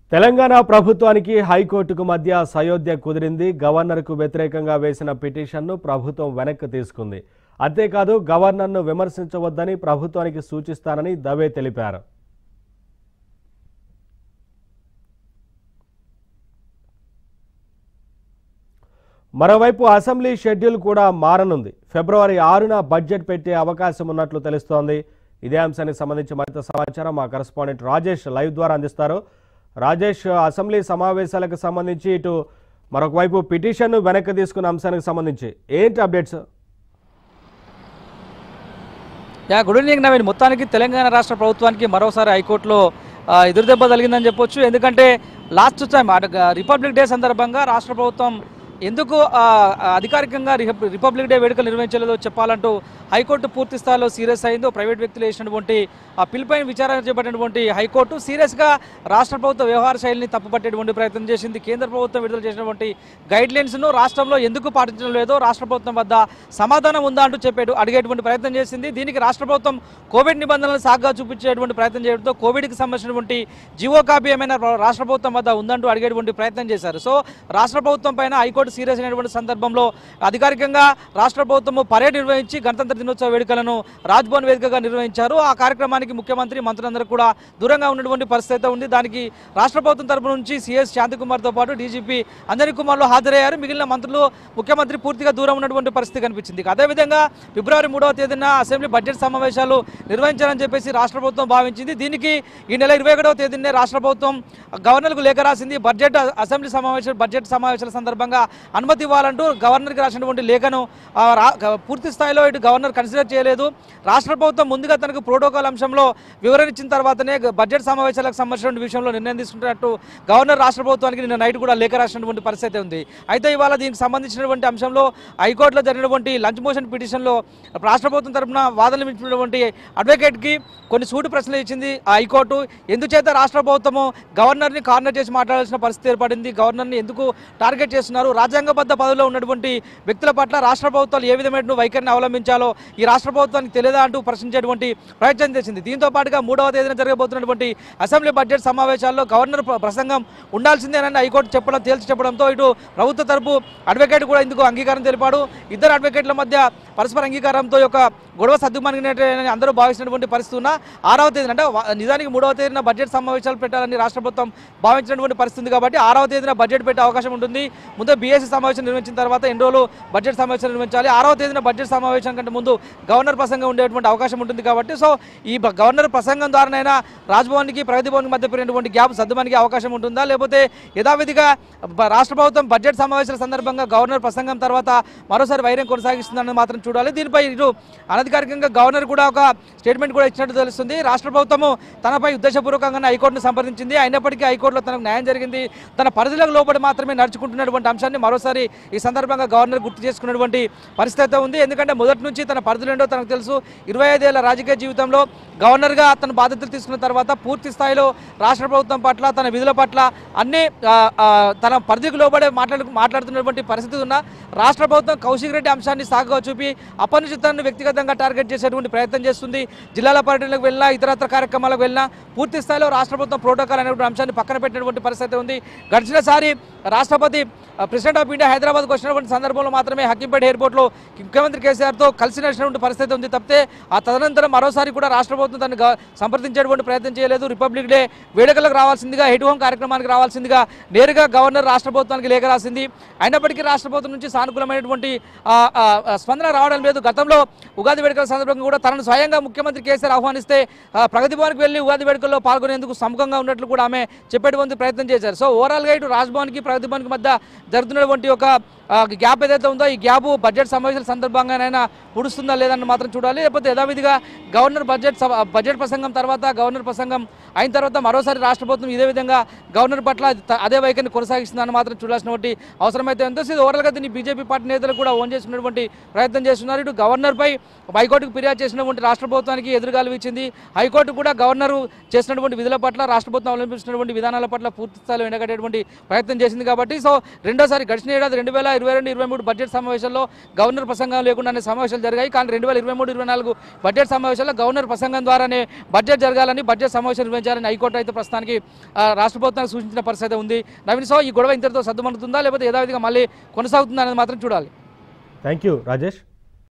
తెలంగాణ ప్రభుత్వానికి హైకోర్టుకు మధ్య సయోధ్య కుదిరింది గవర్నర్కు వ్యతిరేకంగా వేసిన పిటిషన్ను ప్రభుత్వం వెనక్కి తీసుకుంది అంతేకాదు గవర్నర్ను విమర్శించవద్దని ప్రభుత్వానికి సూచిస్తానని దవే తెలిపారు మరోవైపు అసెంబ్లీ షెడ్యూల్ కూడా మారనుంది ఫిబ్రవరి ఆరున బడ్జెట్ పెట్టే అవకాశం ఉన్నట్లు తెలుస్తోంది ఇదే అంశానికి సంబంధించి మరింత సమాచారం మా కరెస్పాండెంట్ రాజేష్ లైవ్ ద్వారా అందిస్తారు రాజేష్ అసెంబ్లీ సమావేశాలకు సంబంధించి ఇటు మరొక వైపు పిటిషన్ను వెనక్కి తీసుకున్న అంశానికి సంబంధించి ఏంటి updates yeah good evening Naveen మొత్తానికి తెలంగాణ రాష్ట్ర ప్రభుత్వానికి మరోసారి హైకోర్టులో ఆ, ఎదురుదెబ్బ తగిలిందని చెప్పొచ్చు ఎందుకంటే లాస్ట్ టైం రిపబ్లిక్ డే సందర్భంగా రాష్ట్ర ప్రభుత్వం ఎందుకు ఆ, ఆ, అధికారికంగా రిహబ్- రిపబ్లిక్ డే వేడుకలు నిర్వహించలేదో చెప్పాలంటూ హైకోర్టు పూర్తి స్థాయిలో సీరియస్ అయిందో ప్రైవేట్ వ్యక్తులు వేసినటువంటి ఆ పిల్పై విచారణ చేపట్టినటువంటి హైకోర్టు సీరియస్గా రాష్ట్ర ప్రభుత్వ వ్యవహార శైలిని తప్పుపట్టేటువంటి ప్రయత్నం చేసింది కేంద్ర ప్రభుత్వం విడుదల చేసినటువంటి గైడ్ లైన్స్ను రాష్ట్రంలో ఎందుకు పాటించడం లేదో రాష్ట్ర ప్రభుత్వం వద్ద సమాధానం ఉందా అంటూ చెప్పాడు అడిగేటువంటి ప్రయత్నం చేసింది దీనికి రాష్ట్ర ప్రభుత్వం కోవిడ్ నిబంధనలను సాగ్గా చూపించేటువంటి ప్రయత్నం చేయడంతో కోవిడ్కి సంబంధించినటువంటి జీవో కాపీ ఏమైనా ప్ర- రాష్ట్ర ప్రభుత్వం వద్ద ఉందంటూ అడిగేటువంటి ప్రయత్నం చేశారు సో రాష్ట్ర ప్రభుత్వం పైన హైకోర్టు సీరియస్ అయినటువంటి సందర్భంలో అధికారికంగా రాష్ట్ర ప్రభుత్వం పరేడ్ నిర్వహించి గణతంత్ర దినోత్సవ వేడుకలను రాజ్భవన్ వేదికగా నిర్వహించారు ఆ కార్యక్రమానికి ముఖ్యమంత్రి మంత్రులందరూ కూడా దూరంగా ఉన్నటువంటి పరిస్థితి అయితే ఉంది దానికి రాష్ట్ర ప్రభుత్వం తరపు నుంచి సిఎస్ శాంతికుమార్తో పాటు డీజీపీ అంజనీ కుమార్లు హాజరయ్యారు మిగిలిన మంత్రులు ముఖ్యమంత్రి పూర్తిగా దూరం ఉన్నటువంటి పరిస్థితి కనిపించింది ఇక అదేవిధంగా ఫిబ్రవరి మూడవ తేదీన అసెంబ్లీ బడ్జెట్ సమావేశాలు నిర్వహించాలని చెప్పేసి రాష్ట్ర ప్రభుత్వం భావించింది దీనికి ఈ నెల ఇరవై ఒకటవ తేదీనే రాష్ట్ర ప్రభుత్వం గవర్నర్కు లేఖ రాసింది బడ్జెట్ అసెంబ్లీ సమావేశాలు బడ్జెట్ సమావేశాల సందర్భంగా అనుమతి ఇవ్వాలంటూ గవర్నర్కి రాసినటువంటి లేఖను ఆ, రా- గ- పూర్తి స్థాయిలో ఇటు గవర్నర్ కన్సిడర్ చేయలేదు రాష్ట్ర ప్రభుత్వం ముందుగా తనకు ప్రోటోకాల్ అంశంలో వివరణ ఇచ్చిన తర్వాతనే గ- బడ్జెట్ సమావేశాలకు సంబంధించిన విషయంలో నిర్ణయం తీసుకుంటున్నట్టు గవర్నర్ రాష్ట్ర ప్రభుత్వానికి నిన్న నైట్ కూడా లేఖ రాసినటువంటి పరిస్థితి ఉంది అయితే ఇవాళ దీనికి సంబంధించినటువంటి అంశంలో హైకోర్టులో జరిగినటువంటి లంచ్ మోషన్ పిటిషన్లో రాష్ట్ర ప్రభుత్వం తరపున వాదనలు వినిపించినటువంటి అడ్వకేట్కి కొన్ని సూటి ప్రశ్నలు ఇచ్చింది ఆ హైకోర్టు ఎందుచేత రాష్ట్ర ప్రభుత్వము గవర్నర్ని కార్నర్ చేసి మాట్లాడాల్సిన పరిస్థితి ఏర్పడింది గవర్నర్ని ఎందుకు టార్గెట్ చేస్తున్నారు రాజ్యాంగబద్ధ పదవిలో ఉన్నటువంటి వ్యక్తుల పట్ల రాష్ట్ర ప్రభుత్వాలు ఏ విధమైన వైఖరిని అవలంబించాలో ఈ రాష్ట్ర ప్రభుత్వానికి తెలియదా అంటూ ప్రశ్నించేటువంటి ప్రయత్నం చేసింది దీంతో పాటుగా మూడవ తేదీన జరగబోతున్నటువంటి అసెంబ్లీ బడ్జెట్ సమావేశాల్లో గవర్నర్ ప్ర- ప్రసంగం ఉండాల్సిందేనని హైకోర్టు చెప్పడం తేల్చి చెప్పడంతో ఇటు ప్రభుత్వ తరపు అడ్వకేట్ కూడా ఇందుకు అంగీకారం తెలిపాడు ఇద్దరు అడ్వకేట్ల మధ్య పరస్పర అంగీకారంతో ఈ యొక్క గొడవ సర్దుమణిగినట్టు అందరూ భావిస్తున్నటువంటి పరిస్థితి ఉన్న ఆరవ తేదీన అంటే వా- నిజానికి మూడవ తేదీన బడ్జెట్ సమావేశాలు పెట్టాలని రాష్ట్ర ప్రభుత్వం భావించినటువంటి పరిస్థితి ఉంది కాబట్టి ఆరవ తేదీన బడ్జెట్ పెట్టే అవకాశం ఉంటుంది ముందు బీఎస్సీ సమావేశం నిర్వహించిన తర్వాత ఎన్ని రోజులు బడ్జెట్ సమావేశం నిర్వహించాలి ఆరవ తేదీన బడ్జెట్ సమావేశం కంటే ముందు గవర్నర్ ప్రసంగం ఉండేటువంటి అవకాశం ఉంటుంది కాబట్టి సో ఈ బ- గవర్నర్ ప్రసంగం ద్వారానైనా రాజ్భవన్కి ప్రగతి భవన్కి మధ్య పెరిగినటువంటి గ్యాప్ సర్దుమణిగే అవకాశం ఉంటుందా లేకపోతే యథావిధిగా బ- రాష్ట్ర ప్రభుత్వం బడ్జెట్ సమావేశాల సందర్భంగా గవర్నర్ ప్రసంగం తర్వాత మరోసారి వైరం కొనసాగిస్తుందని మాత్రం చూడాలి దీనిపై ఇటు అనధికారికంగా గవర్నర్ కూడా ఒక స్టేట్మెంట్ కూడా ఇచ్చినట్టు తెలుస్తుంది రాష్ట్ర ప్రభుత్వము తనపై ఉద్దేశపూర్వకంగా హైకోర్టును సంప్రదించింది అయినప్పటికీ హైకోర్టులో తనకు న్యాయం జరిగింది తన పరిధిలకు లోబడి మాత్రమే నడుచుకుంటున్నటువంటి అంశాన్ని మరోసారి ఈ సందర్భంగా గవర్నర్ గుర్తు చేసుకున్నటువంటి పరిస్థితి అయితే ఉంది ఎందుకంటే మొదటి నుంచి తన పరిధులు ఏంటో తనకు తెలుసు ఇరవై ఐదేళ్ల రాజకీయ జీవితంలో గవర్నర్గా తన బాధ్యతలు తీసుకున్న తర్వాత పూర్తి స్థాయిలో రాష్ట్ర ప్రభుత్వం పట్ల తన విధుల పట్ల అన్ని ఆ, ఆ, తన పరిధికి లోబడే మాట్లాడు మాట్లాడుతున్నటువంటి పరిస్థితి ఉన్న రాష్ట్ర ప్రభుత్వం కౌశిక్ రెడ్డి అంశాన్ని సాగుగా చూపి అపరిచితాన్ని వ్యక్తిగతంగా టార్గెట్ చేసేటువంటి ప్రయత్నం చేస్తుంది జిల్లాల పర్యటనలకు వెళ్ళినా ఇతరత్ర కార్యక్రమాలకు వెళ్ళినా పూర్తి స్థాయిలో రాష్ట్ర ప్రభుత్వం ప్రోటోకాల్ అనేటువంటి అంశాన్ని పక్కన పెట్టినటువంటి పరిస్థితి ఉంది గడిచినసారి రాష్ట్రపతి ఆ, ప్రెసిడెంట్ ఆఫ్ ఇండియా హైదరాబాద్కు వచ్చినటువంటి సందర్భంలో మాత్రమే హకీంపేట ఎయిర్పోర్ట్లో ముఖ్యమంత్రి కేసీఆర్తో కలిసి నడిచినటువంటి పరిస్థితి ఉంది తప్పితే ఆ తదనంతరం మరోసారి కూడా రాష్ట్ర ప్రభుత్వం తను గ- సంప్రదించేటువంటి ప్రయత్నం చేయలేదు రిపబ్లిక్ డే వేడుకలకు రావాల్సిందిగా హెడ్ హోమ్ కార్యక్రమానికి రావాల్సిందిగా నేరుగా గవర్నర్ రాష్ట్ర ప్రభుత్వానికి లేఖ రాసింది అయినప్పటికీ రాష్ట్ర ప్రభుత్వం నుంచి సానుకూలమైనటువంటి ఆ, ఆ, ఆ, స్పందన రావడం లేదు గతంలో ఉగాది వేడుకల సందర్భంగా కూడా తనను స్వయంగా ముఖ్యమంత్రి కేసీఆర్ ఆహ్వానిస్తే ఆ, ప్రగతి భవన్కి వెళ్ళి ఉగాది వేడుకల్లో పాల్గొనేందుకు సముఖంగా ఉన్నట్లు కూడా ఆమె చెప్పేటువంటి ప్రయత్నం చేశారు సో ఓవరాల్గా ఇటు రాజ్భవన్కి ప్రగతి భవన్కి మధ్య జరుగుతున్నటువంటి ఒక ఆ, గ్యాప్ ఏదైతే ఉందో ఈ గ్యాప్ బడ్జెట్ సమావేశాల సందర్భంగానైనా పుడుస్తుందా లేదని మాత్రం చూడాలి లేకపోతే యథావిధిగా గవర్నర్ బడ్జెట్ సభ- బడ్జెట్ ప్రసంగం తర్వాత గవర్నర్ ప్రసంగం అయిన తర్వాత మరోసారి రాష్ట్ర ప్రభుత్వం ఇదే విధంగా గవర్నర్ పట్ల త- అదే వైఖరిని కొనసాగిస్తుందని మాత్రం చూడాల్సినటువంటి అవసరం అయితే ఉందో సో ఇది ఓవరాల్గా దీన్ని బీజేపీ పార్టీ నేతలు కూడా ఓన్ చేసినటువంటి ప్రయత్నం చేస్తున్నారు ఇటు గవర్నర్పై హైకోర్టుకు ఫిర్యాదు చేసినటువంటి రాష్ట్ర ప్రభుత్వానికి ఎదురుగాలు ఇచ్చింది హైకోర్టు కూడా గవర్నర్ చేసినటువంటి విధుల పట్ల రాష్ట్ర ప్రభుత్వం అవలంబిస్తున్నటువంటి విధానాల పట్ల పూర్తి స్థాయిలో ఎండగట్టేటువంటి ప్రయత్నం చేసింది కాబట్టి సో రెండోసారి గడిచిన ఏడాది రెండు వేల ఇరవై రెండు ఇరవై మూడు బడ్జెట్ సమావేశంలో గవర్నర్ ప్రసంగం లేకుండానే సమావేశాలు జరిగాయి కానీ రెండు వేల ఇరవై మూడు ఇరవై నాలుగు బడ్జెట్ సమావేశాల్లో గవర్నర్ ప్రసంగం ద్వారానే బడ్జెట్ జరగాలని బడ్జెట్ సమావేశం నిర్వహించాలని హైకోర్టు అయితే ప్రస్తుతానికి ఆ, రాష్ట్ర ప్రభుత్వానికి సూచించిన పరిస్థితి ఉంది నవీన్ సో ఈ గొడవ ఇంతటితో సర్దుమణుతుందా లేకపోతే యథావిధిగా మళ్ళీ కొనసాగుతుందా అనేది మాత్రం చూడాలి థ్యాంక్ యూ రాజేష్